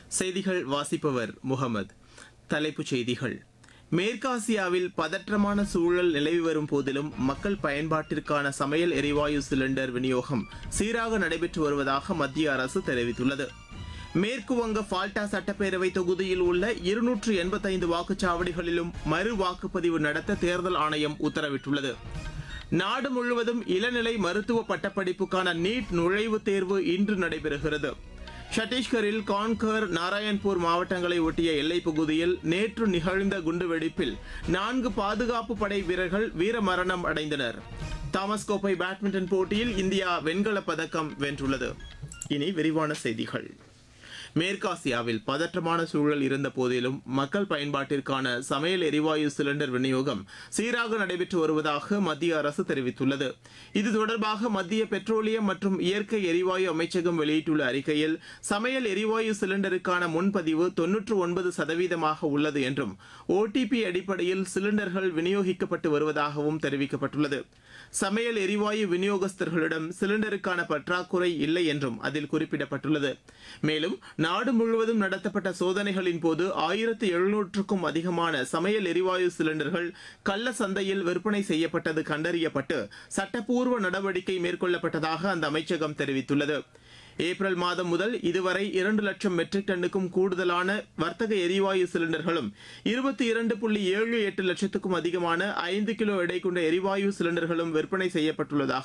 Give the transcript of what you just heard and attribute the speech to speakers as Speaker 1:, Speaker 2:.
Speaker 1: செய்திகள் வாசிப்பவர் முகமது தலைப்புச் செய்திகள் மேற்காசியாவில் பதற்றமான சூழல் நிலவி வரும் போதிலும் மக்கள் பயன்பாட்டிற்கான சமையல் எரிவாயு சிலிண்டர் விநியோகம் சீராக நடைபெற்று வருவதாக மத்திய அரசு தெரிவித்துள்ளது மேற்கு வங்க ஃபால்டா சட்டப்பேரவை தொகுதியில் உள்ள இருநூற்று எண்பத்தைந்து வாக்குச்சாவடிகளிலும் மறு வாக்குப்பதிவு நடத்த தேர்தல் ஆணையம் உத்தரவிட்டுள்ளது நாடு முழுவதும் இளநிலை மருத்துவ பட்டப்படிப்புக்கான நீட் நுழைவுத் தேர்வு இன்று நடைபெறுகிறது சத்தீஸ்கரில் கான்கர் நாராயண்பூர் மாவட்டங்களை ஒட்டிய எல்லைப் பகுதியில் நேற்று நிகழ்ந்த குண்டுவெடிப்பில் நான்கு பாதுகாப்பு படை வீரர்கள் வீரமரணம் அடைந்தனர் தாமஸ் கோப்பை பேட்மிண்டன் போட்டியில் இந்தியா வெண்கலப் பதக்கம் வென்றுள்ளது இனி விரிவான செய்திகள் மேற்காசியாவில் பதற்றமான சூழல் இருந்த போதிலும் மக்கள் பயன்பாட்டிற்கான சமையல் எரிவாயு சிலிண்டர் விநியோகம் சீராக நடைபெற்று வருவதாக மத்திய அரசு தெரிவித்துள்ளது இது தொடர்பாக மத்திய பெட்ரோலியம் மற்றும் இயற்கை எரிவாயு அமைச்சகம் வெளியிட்டுள்ள அறிக்கையில் சமையல் எரிவாயு சிலிண்டருக்கான முன்பதிவு தொன்னூற்று ஒன்பது சதவீதமாக உள்ளது என்றும் ஓடிபி அடிப்படையில் சிலிண்டர்கள் விநியோகிக்கப்பட்டு வருவதாகவும் தெரிவிக்கப்பட்டுள்ளது சமையல் எரிவாயு விநியோகஸ்தர்களிடம் சிலிண்டருக்கான பற்றாக்குறை இல்லை என்றும் அதில் குறிப்பிடப்பட்டுள்ளது மேலும் நாடு முழுவதும் நடத்தப்பட்ட சோதனைகளின் போது ஆயிரத்து எழுநூற்றுக்கும் அதிகமான சமையல் எரிவாயு சிலிண்டர்கள் கள்ள சந்தையில் விற்பனை செய்யப்பட்டது கண்டறியப்பட்டு சட்டப்பூர்வ நடவடிக்கை மேற்கொள்ளப்பட்டதாக அந்த அமைச்சகம் தெரிவித்துள்ளது ஏப்ரல் மாதம் முதல் இதுவரை இரண்டு லட்சம் மெட்ரிக் டன்னுக்கும் கூடுதலான வர்த்தக எரிவாயு சிலிண்டர்களும் இருபத்தி இரண்டு புள்ளி ஏழு எட்டு லட்சத்துக்கும் அதிகமான ஐந்து கிலோ எடை கொண்ட எரிவாயு சிலிண்டர்களும் விற்பனை செய்யப்பட்டுள்ளதாக